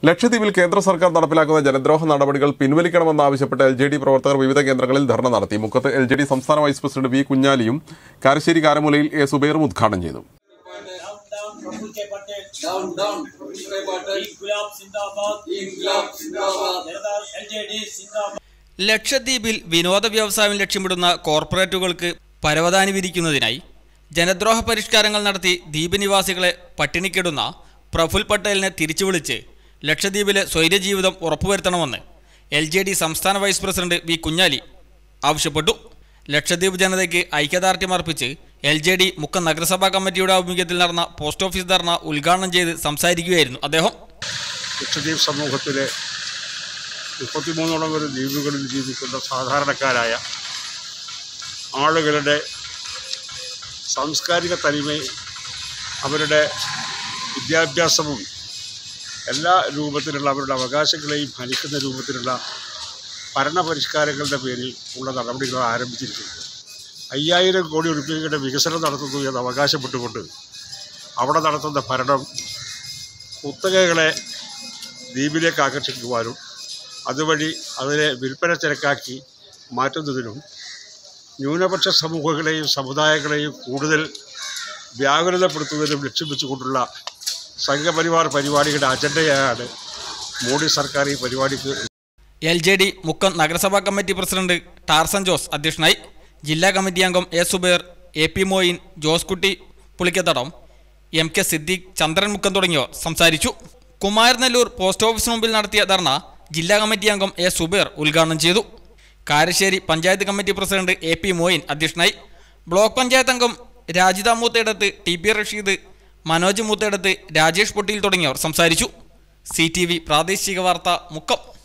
ലക്ഷദ്വീപിൽ കേന്ദ്ര സർക്കാർ നടപ്പിലാക്കുന്ന ജനദ്രോഹ നടപടികൾ പിൻവലിക്കണമെന്നാവശ്യപ്പെട്ട് എൽ ജെ ഡി പ്രവർത്തകർ വിവിധ കേന്ദ്രങ്ങളിൽ ധർണ നടത്തി മുക്കത്ത് എൽ ജെ ഡി സംസ്ഥാന വൈസ് പ്രസിഡന്റ് വി കുഞ്ഞാലിയും കാരശ്ശേരി കാരമൂലയിൽ എ സുബൈറും ഉദ്ഘാടനം ചെയ്തു डाउन डाउन प्रफुल्ल के पटेल डाउन डाउन प्रफुल्ल के पटेल इनकलाब जिंदाबाद इनकलाब जिंदाबाद जनता एलजेडी जिंदाबाद ലക്ഷദ്വീപിൽ വിനോദ വ്യവസായം ലക്ഷ്യമിടുന്ന കോർപ്പറേറ്റുകൾക്ക് പരവതാനി വിരിക്കുന്നതിനായി ജനദ്രോഹ പരിഷ്കാരങ്ങൾ നടത്തി ദ്വീപ് നിവാസികളെ പട്ടിണിക്കിടുന്ന പ്രഫുൽ പട്ടേലിനെ തിരിച്ചു വിളിച്ച് ലക്ഷദ്വീപിലെ സ്വൈര്യജീവിതം ഉറപ്പുവരുത്തണമെന്ന് എൽ ജെ ഡി സംസ്ഥാന വൈസ് പ്രസിഡന്റ് വി കുഞ്ഞാലി ആവശ്യപ്പെട്ടു ലക്ഷദ്വീപ് ജനതയ്ക്ക് ഐക്യദാർഢ്യം അർപ്പിച്ച് എൽ ജെ ഡി മുക്കം നഗരസഭാ കമ്മിറ്റിയുടെ ആഭിമുഖ്യത്തിൽ നടന്ന പോസ്റ്റ് ഓഫീസ് ധർണ ഉദ്ഘാടനം ചെയ്ത് സംസാരിക്കുകയായിരുന്നു അദ്ദേഹം ലക്ഷദ്വീപ് സമൂഹത്തിലെ മുപ്പത്തിമൂന്നോളം വരെ ദ്വീപുകളിൽ ജീവിക്കുന്ന സാധാരണക്കാരായ ആളുകളുടെ സാംസ്കാരിക തനിമയും അവരുടെ വിദ്യാഭ്യാസവും എല്ലാ രൂപത്തിലുള്ള അവരുടെ അവകാശങ്ങളെയും ഹനിക്കുന്ന രൂപത്തിലുള്ള ഭരണപരിഷ്കാരങ്ങളുടെ പേരിൽ ഉള്ള നടപടികൾ ആരംഭിച്ചിരിക്കുന്നത് അയ്യായിരം കോടി രൂപയുടെ വികസനം നടത്തുന്നു എന്ന് അവകാശപ്പെട്ടുകൊണ്ട് അവിടെ നടത്തുന്ന ഭരണം കുത്തകകളെ ദ്വീപിലേക്ക് ആകർഷിക്കുവാനും അതുവഴി അതിനെ വിൽപ്പന ചരക്കാക്കി മാറ്റുന്നതിനും ന്യൂനപക്ഷ സമൂഹങ്ങളെയും സമുദായങ്ങളെയും കൂടുതൽ വ്യാകുലതപ്പെടുത്തുന്നതിനും ലക്ഷ്യം വെച്ചുകൊണ്ടുള്ള സംഘപരിവാർ പരിപാടിയുടെ അജണ്ടയാണ് മോഡി സർക്കാർ ഈ പരിപാടിക്ക് എൽ ജെ ഡി മുക്കം നഗരസഭാ കമ്മിറ്റി പ്രസിഡന്റ് ടാർസൻ ജോസ് അധ്യക്ഷനായി ജില്ലാ കമ്മിറ്റി അംഗം A Zubair A P Moin Jose Kutty Pulikkathadam M K Siddique Chandran Mukkam തുടങ്ങിയവർ സംസാരിച്ചു കുമാരനെല്ലൂർ പോസ്റ്റ് ഓഫീസിന് മുമ്പിൽ നടത്തിയ ധർണ ജില്ലാ കമ്മിറ്റി അംഗം എ സുബേർ ഉദ്ഘാടനം ചെയ്തു Karassery panchayat committee president A P Moin അധ്യക്ഷനായി ബ്ലോക്ക് പഞ്ചായത്ത് അംഗം രാജിത മൂത്തേടത്ത് ടി പി റഷീദ് മനോജ് മൂത്തേടത്ത് രാജേഷ് പൊട്ടിയിൽ തുടങ്ങിയവർ സംസാരിച്ചു സി ടി വി പ്രാദേശിക വാർത്ത മുക്കം